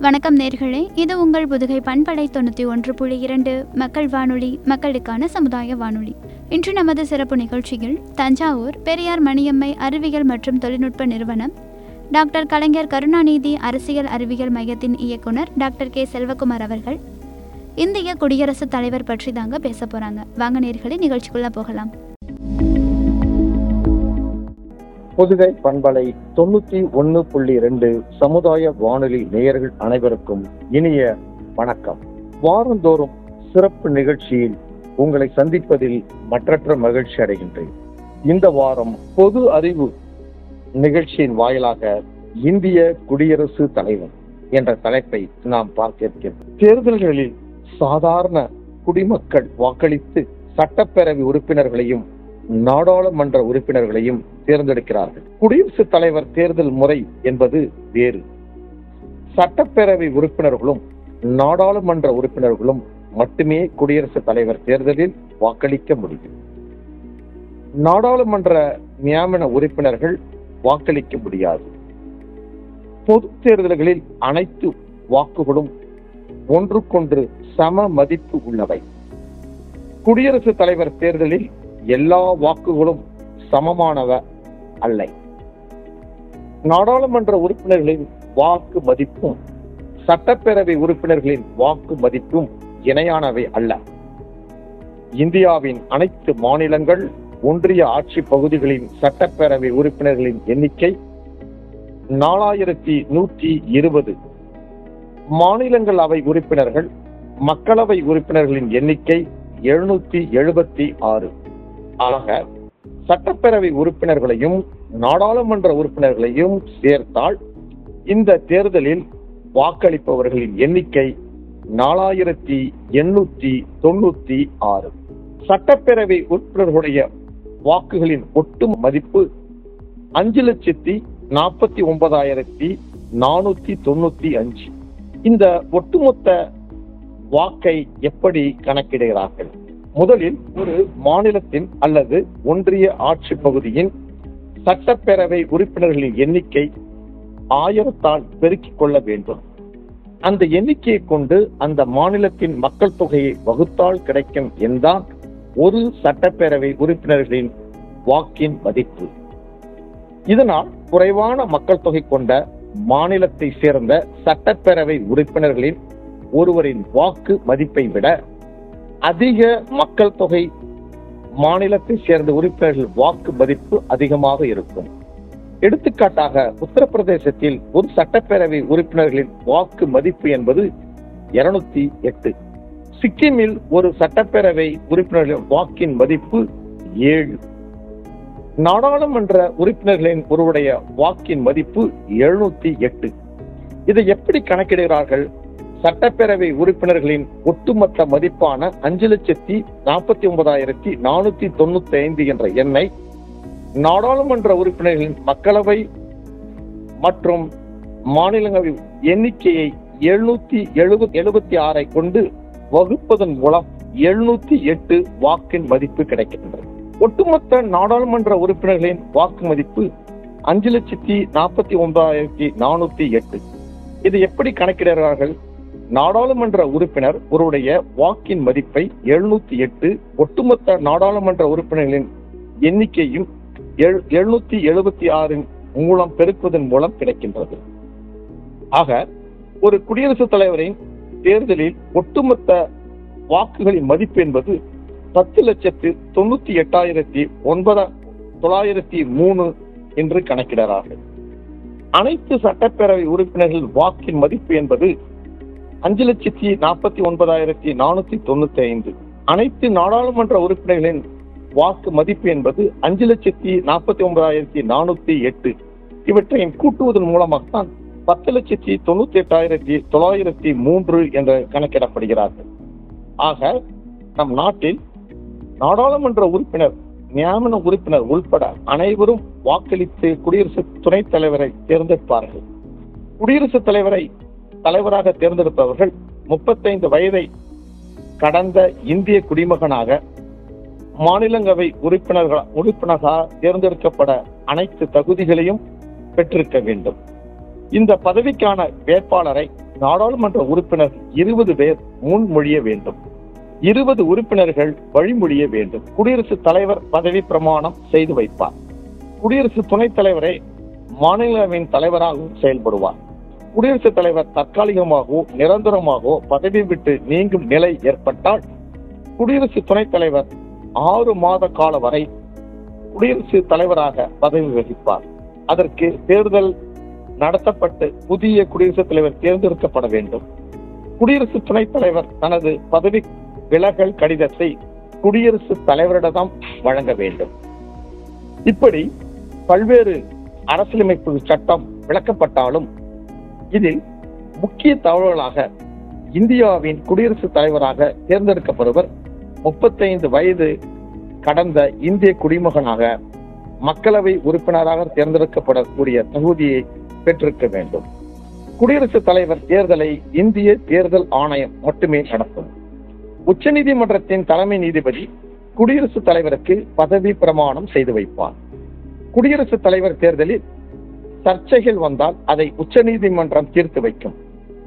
வணக்கம் நேர்களே இது உங்கள் புதுகை பண்பலை தொண்ணூற்றி ஒன்று புள்ளி இரண்டு மக்கள் வானொலி மக்களுக்கான சமுதாய வானொலி இன்று நமது சிறப்பு நிகழ்ச்சியில் தஞ்சாவூர் பெரியார் மணியம்மை அறிவியல் மற்றும் தொழில்நுட்ப நிறுவனம் டாக்டர் கலைஞர் கருணாநிதி அரசியல் அறிவியல் மையத்தின் இயக்குனர் டாக்டர் கே செல்வகுமார் அவர்கள் இந்திய குடியரசுத் தலைவர் பற்றி தாங்க பேச போகிறாங்க வாங்க நேர்களே நிகழ்ச்சிக்குள்ளே போகலாம் புதுகை பண்பலை தொண்ணூத்தி ஒன்னு புள்ளி ரெண்டு சமுதாய வானொலி நேயர்கள் அனைவருக்கும் இனிய வணக்கம் வாரந்தோறும் சிறப்பு நிகழ்ச்சியில் உங்களை சந்திப்பதில் மற்றற்ற மகிழ்ச்சி அடைகின்றேன் இந்த வாரம் பொது அறிவு நிகழ்ச்சியின் வாயிலாக இந்திய குடியரசு தலைவர் என்ற தலைப்பை நாம் பார்க்க இருக்கிறோம் தேர்தல்களில் சாதாரண குடிமக்கள் வாக்களித்து சட்டப்பேரவை உறுப்பினர்களையும் நாடாளுமன்ற உறுப்பினர்களையும் தேர்ந்தெடுக்கிறார்கள் குடியரசுத் தலைவர் தேர்தல் முறை என்பது வேறு சட்டப்பேரவை உறுப்பினர்களும் நாடாளுமன்ற உறுப்பினர்களும் மட்டுமே குடியரசுத் தலைவர் தேர்தலில் வாக்களிக்க முடியும் நாடாளுமன்ற நியமன உறுப்பினர்கள் வாக்களிக்க முடியாது பொது தேர்தல்களில் அனைத்து வாக்குகளும் ஒன்றுக்கொன்று சம மதிப்பு உள்ளவை குடியரசுத் தலைவர் தேர்தலில் எல்லா வாக்குகளும் சமமானவ அல்ல நாடாளுமன்ற உறுப்பினர்களின் வாக்கு மதிப்பும் சட்டப்பேரவை உறுப்பினர்களின் வாக்கு மதிப்பும் இணையானவை அல்ல இந்தியாவின் அனைத்து மாநிலங்கள் ஒன்றிய ஆட்சி பகுதிகளின் சட்டப்பேரவை உறுப்பினர்களின் எண்ணிக்கை நாலாயிரத்தி நூற்றி இருபது மாநிலங்களவை உறுப்பினர்கள் மக்களவை உறுப்பினர்களின் எண்ணிக்கை எழுநூத்தி எழுபத்தி ஆறு ஆக சட்டப்பேரவை உறுப்பினர்களையும் நாடாளுமன்ற உறுப்பினர்களையும் சேர்த்தால் இந்த தேர்தலில் வாக்களிப்பவர்களின் எண்ணிக்கை நாலாயிரத்தி எண்ணூத்தி தொண்ணூத்தி ஆறு சட்டப்பேரவை உறுப்பினர்களுடைய வாக்குகளின் ஒட்டு மதிப்பு அஞ்சு லட்சத்தி நாற்பத்தி ஒன்பதாயிரத்தி நானூத்தி தொண்ணூத்தி அஞ்சு இந்த ஒட்டுமொத்த வாக்கை எப்படி கணக்கிடுகிறார்கள் முதலில் ஒரு மாநிலத்தின் அல்லது ஒன்றிய ஆட்சி பகுதியின் சட்டப்பேரவை உறுப்பினர்களின் எண்ணிக்கை ஆயிரத்தால் பெருக்கிக் கொள்ள வேண்டும் அந்த எண்ணிக்கையை கொண்டு அந்த மாநிலத்தின் மக்கள் தொகையை வகுத்தால் கிடைக்கும் என்றால் ஒரு சட்டப்பேரவை உறுப்பினர்களின் வாக்கின் மதிப்பு இதனால் குறைவான மக்கள் தொகை கொண்ட மாநிலத்தை சேர்ந்த சட்டப்பேரவை உறுப்பினர்களின் ஒருவரின் வாக்கு மதிப்பை விட அதிக மக்கள் தொகை மாநிலத்தை சேர்ந்த உறுப்பினர்கள் வாக்கு மதிப்பு அதிகமாக இருக்கும் எடுத்துக்காட்டாக உத்தரப்பிரதேசத்தில் ஒரு சட்டப்பேரவை உறுப்பினர்களின் வாக்கு மதிப்பு என்பது இருநூத்தி எட்டு சிக்கிமில் ஒரு சட்டப்பேரவை உறுப்பினர்களின் வாக்கின் மதிப்பு ஏழு நாடாளுமன்ற உறுப்பினர்களின் ஒருவருடைய வாக்கின் மதிப்பு எழுநூத்தி எட்டு இதை எப்படி கணக்கிடுகிறார்கள் சட்டப்பேரவை உறுப்பினர்களின் ஒட்டுமொத்த மதிப்பான அஞ்சு லட்சத்தி நாற்பத்தி ஒன்பதாயிரத்தி நானூத்தி தொண்ணூத்தி ஐந்து என்ற எண்ணை நாடாளுமன்ற உறுப்பினர்களின் மக்களவை மற்றும் மாநிலங்களவை எண்ணிக்கையை எழுநூத்தி எழுபத்தி எழுபத்தி ஆறை கொண்டு வகுப்பதன் மூலம் எழுநூத்தி எட்டு வாக்கின் மதிப்பு கிடைக்கின்றது ஒட்டுமொத்த நாடாளுமன்ற உறுப்பினர்களின் வாக்கு மதிப்பு அஞ்சு லட்சத்தி நாற்பத்தி ஒன்பதாயிரத்தி நானூத்தி எட்டு இது எப்படி கணக்கிடுகிறார்கள் நாடாளுமன்ற உறுப்பினர் ஒருடைய வாக்கின் மதிப்பை எழுநூத்தி எட்டு ஒட்டுமொத்த நாடாளுமன்ற உறுப்பினர்களின் எண்ணிக்கையும் எழுநூத்தி எழுபத்தி ஆறின் மூலம் பெருக்குவதன் மூலம் கிடைக்கின்றது ஆக ஒரு குடியரசுத் தலைவரின் தேர்தலில் ஒட்டுமொத்த வாக்குகளின் மதிப்பு என்பது பத்து லட்சத்து தொண்ணூத்தி எட்டாயிரத்தி ஒன்பதா தொள்ளாயிரத்தி மூணு என்று கணக்கிடுகிறார்கள் அனைத்து சட்டப்பேரவை உறுப்பினர்கள் வாக்கின் மதிப்பு என்பது அஞ்சு லட்சத்தி நாற்பத்தி ஒன்பதாயிரத்தி நானூத்தி தொண்ணூத்தி ஐந்து அனைத்து நாடாளுமன்ற உறுப்பினர்களின் வாக்கு மதிப்பு என்பது அஞ்சு லட்சத்தி நாற்பத்தி ஒன்பதாயிரத்தி நானூத்தி எட்டு இவற்றையும் கூட்டுவதன் மூலமாகத்தான் பத்து லட்சத்தி தொண்ணூத்தி எட்டாயிரத்தி தொள்ளாயிரத்தி மூன்று என்று கணக்கிடப்படுகிறார்கள் ஆக நம் நாட்டில் நாடாளுமன்ற உறுப்பினர் நியமன உறுப்பினர் உள்பட அனைவரும் வாக்களித்து குடியரசு துணைத் தலைவரை தேர்ந்தெடுப்பார்கள் குடியரசுத் தலைவரை தலைவராக தேர்ந்தெடுப்பவர்கள் முப்பத்தைந்து வயதை கடந்த இந்திய குடிமகனாக மாநிலங்களவை உறுப்பினர்கள் உறுப்பினராக தேர்ந்தெடுக்கப்பட அனைத்து தகுதிகளையும் பெற்றிருக்க வேண்டும் இந்த பதவிக்கான வேட்பாளரை நாடாளுமன்ற உறுப்பினர் இருபது பேர் முன்மொழிய வேண்டும் இருபது உறுப்பினர்கள் வழிமொழிய வேண்டும் குடியரசுத் தலைவர் பதவி பிரமாணம் செய்து வைப்பார் குடியரசு துணைத் தலைவரை மாநிலவின் தலைவராகவும் செயல்படுவார் குடியரசுத் தலைவர் தற்காலிகமாகவோ நிரந்தரமாகவோ பதவி விட்டு நீங்கும் நிலை ஏற்பட்டால் குடியரசு துணைத் தலைவர் ஆறு மாத கால வரை குடியரசு தலைவராக பதவி வகிப்பார் அதற்கு தேர்தல் நடத்தப்பட்டு புதிய குடியரசுத் தலைவர் தேர்ந்தெடுக்கப்பட வேண்டும் குடியரசு துணைத் தலைவர் தனது பதவி விலகல் கடிதத்தை குடியரசுத் தலைவரிடம் வழங்க வேண்டும் இப்படி பல்வேறு அரசியலமைப்பு சட்டம் விளக்கப்பட்டாலும் இதில் முக்கிய தகவல்களாக இந்தியாவின் குடியரசுத் தலைவராக தேர்ந்தெடுக்கப்படுவர் முப்பத்தைந்து வயது கடந்த இந்திய குடிமகனாக மக்களவை உறுப்பினராக தேர்ந்தெடுக்கப்படக்கூடிய தகுதியை பெற்றிருக்க வேண்டும் குடியரசுத் தலைவர் தேர்தலை இந்திய தேர்தல் ஆணையம் மட்டுமே நடத்தும் உச்சநீதிமன்றத்தின் தலைமை நீதிபதி குடியரசுத் தலைவருக்கு பதவி பிரமாணம் செய்து வைப்பார் குடியரசுத் தலைவர் தேர்தலில் சர்ச்சைகள் வந்தால் அதை உச்சநீதிமன்றம் தீர்த்து வைக்கும்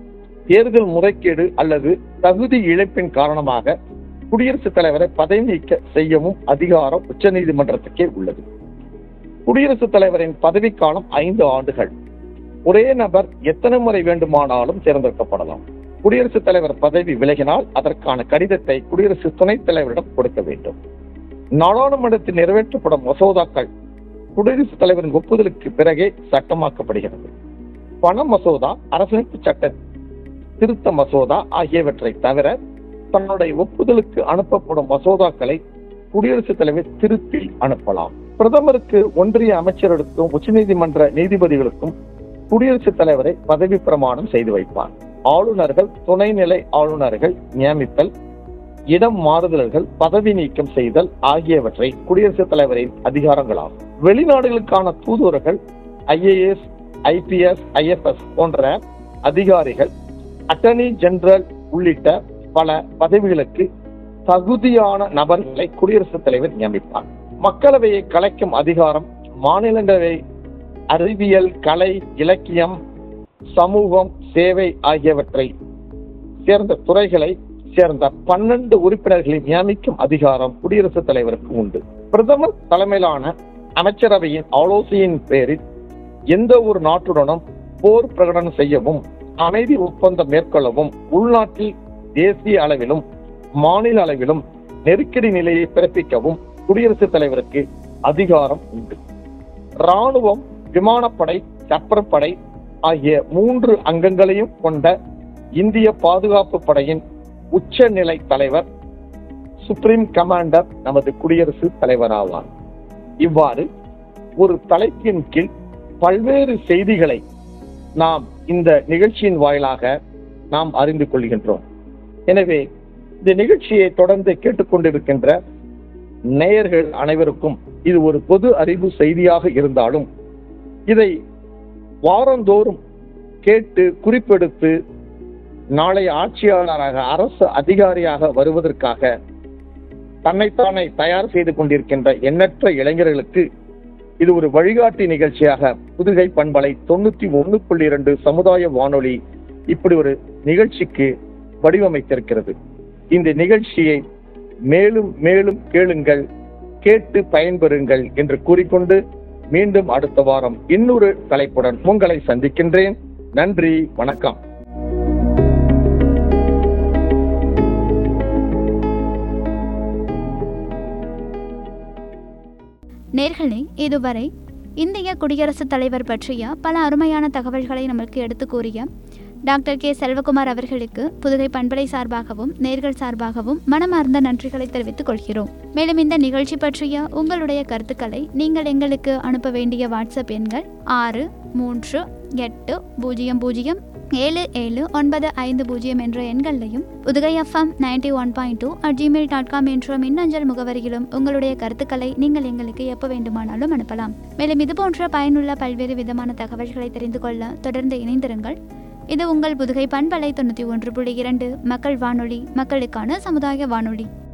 தேர்தல் முறைகேடு அல்லது தகுதி இழப்பின் காரணமாக குடியரசுத் தலைவரை பதவி நீக்க செய்யவும் அதிகாரம் உச்சநீதிமன்றத்துக்கே உள்ளது குடியரசுத் தலைவரின் பதவிக்காலம் ஐந்து ஆண்டுகள் ஒரே நபர் எத்தனை முறை வேண்டுமானாலும் தேர்ந்தெடுக்கப்படலாம் குடியரசுத் தலைவர் பதவி விலகினால் அதற்கான கடிதத்தை குடியரசு துணைத் தலைவரிடம் கொடுக்க வேண்டும் நாடாளுமன்றத்தில் நிறைவேற்றப்படும் மசோதாக்கள் குடியரசுத் தலைவரின் ஒப்புதலுக்கு பிறகே சட்டமாக்கப்படுகிறது பண மசோதா அரசமைப்பு சட்ட திருத்த மசோதா ஆகியவற்றை தவிர தன்னுடைய ஒப்புதலுக்கு அனுப்பப்படும் மசோதாக்களை குடியரசுத் தலைவர் திருத்தி அனுப்பலாம் பிரதமருக்கு ஒன்றிய அமைச்சர்களுக்கும் உச்சநீதிமன்ற நீதிபதிகளுக்கும் குடியரசுத் தலைவரை பதவி பிரமாணம் செய்து வைப்பார் ஆளுநர்கள் துணைநிலை ஆளுநர்கள் நியமித்தல் இடம் மாறுதல்கள் பதவி நீக்கம் செய்தல் ஆகியவற்றை குடியரசுத் தலைவரின் அதிகாரங்களாகும் வெளிநாடுகளுக்கான தூதுவர்கள் ஐஏஎஸ் ஐபிஎஸ் ஐஎஃப்எஸ் போன்ற அதிகாரிகள் அட்டர்னி ஜெனரல் உள்ளிட்ட பல பதவிகளுக்கு தகுதியான நபர்களை குடியரசுத் தலைவர் நியமிப்பார் மக்களவையை கலைக்கும் அதிகாரம் மாநிலங்களவை அறிவியல் கலை இலக்கியம் சமூகம் சேவை ஆகியவற்றை சேர்ந்த துறைகளை சேர்ந்த பன்னெண்டு உறுப்பினர்களை நியமிக்கும் அதிகாரம் குடியரசுத் தலைவருக்கு உண்டு பிரதமர் தலைமையிலான அமைச்சரவையின் ஆலோசனையின் பேரில் எந்த ஒரு நாட்டுடனும் போர் பிரகடனம் செய்யவும் அமைதி ஒப்பந்தம் மேற்கொள்ளவும் உள்நாட்டில் தேசிய அளவிலும் மாநில அளவிலும் நெருக்கடி நிலையை பிறப்பிக்கவும் குடியரசுத் தலைவருக்கு அதிகாரம் உண்டு ராணுவம் விமானப்படை கப்பற்படை ஆகிய மூன்று அங்கங்களையும் கொண்ட இந்திய பாதுகாப்பு படையின் உச்சநிலை தலைவர் சுப்ரீம் கமாண்டர் நமது குடியரசுத் தலைவராவார் இவ்வாறு ஒரு தலைப்பின் கீழ் பல்வேறு செய்திகளை நாம் இந்த நிகழ்ச்சியின் வாயிலாக நாம் அறிந்து கொள்கின்றோம் எனவே இந்த நிகழ்ச்சியை தொடர்ந்து கேட்டுக்கொண்டிருக்கின்ற நேயர்கள் அனைவருக்கும் இது ஒரு பொது அறிவு செய்தியாக இருந்தாலும் இதை வாரந்தோறும் கேட்டு குறிப்பெடுத்து நாளை ஆட்சியாளராக அரசு அதிகாரியாக வருவதற்காக தன்னைத்தானே தயார் செய்து கொண்டிருக்கின்ற எண்ணற்ற இளைஞர்களுக்கு இது ஒரு வழிகாட்டி நிகழ்ச்சியாக புதுகை பண்பலை தொண்ணூத்தி ஒன்னு புள்ளி இரண்டு சமுதாய வானொலி இப்படி ஒரு நிகழ்ச்சிக்கு வடிவமைத்திருக்கிறது இந்த நிகழ்ச்சியை மேலும் மேலும் கேளுங்கள் கேட்டு பயன்பெறுங்கள் என்று கூறிக்கொண்டு மீண்டும் அடுத்த வாரம் இன்னொரு தலைப்புடன் உங்களை சந்திக்கின்றேன் நன்றி வணக்கம் நேர்களே இதுவரை இந்திய குடியரசுத் தலைவர் பற்றிய பல அருமையான தகவல்களை நமக்கு எடுத்து கூறிய டாக்டர் கே செல்வகுமார் அவர்களுக்கு புதுகை பண்பலை சார்பாகவும் நேர்கள் சார்பாகவும் மனமார்ந்த நன்றிகளை தெரிவித்துக் கொள்கிறோம் மேலும் இந்த நிகழ்ச்சி பற்றிய உங்களுடைய கருத்துக்களை நீங்கள் எங்களுக்கு அனுப்ப வேண்டிய வாட்ஸ்அப் எண்கள் ஆறு மூன்று எட்டு பூஜ்ஜியம் பூஜ்ஜியம் ஏழு ஏழு ஒன்பது ஐந்து பூஜ்ஜியம் என்ற எண்களையும் Pudugai FM ninety one point two at Gmail dot com என்ற மின்னஞ்சல் முகவரியிலும் உங்களுடைய கருத்துக்களை நீங்கள் எங்களுக்கு எப்போ வேண்டுமானாலும் அனுப்பலாம் மேலும் இது போன்ற பயனுள்ள பல்வேறு விதமான தகவல்களை தெரிந்து கொள்ள தொடர்ந்து இணைந்திருங்கள் இது உங்கள் புதுகை பண்பலை தொண்ணூற்றி ஒன்று புள்ளி இரண்டு மக்கள் வானொலி மக்களுக்கான சமுதாய வானொலி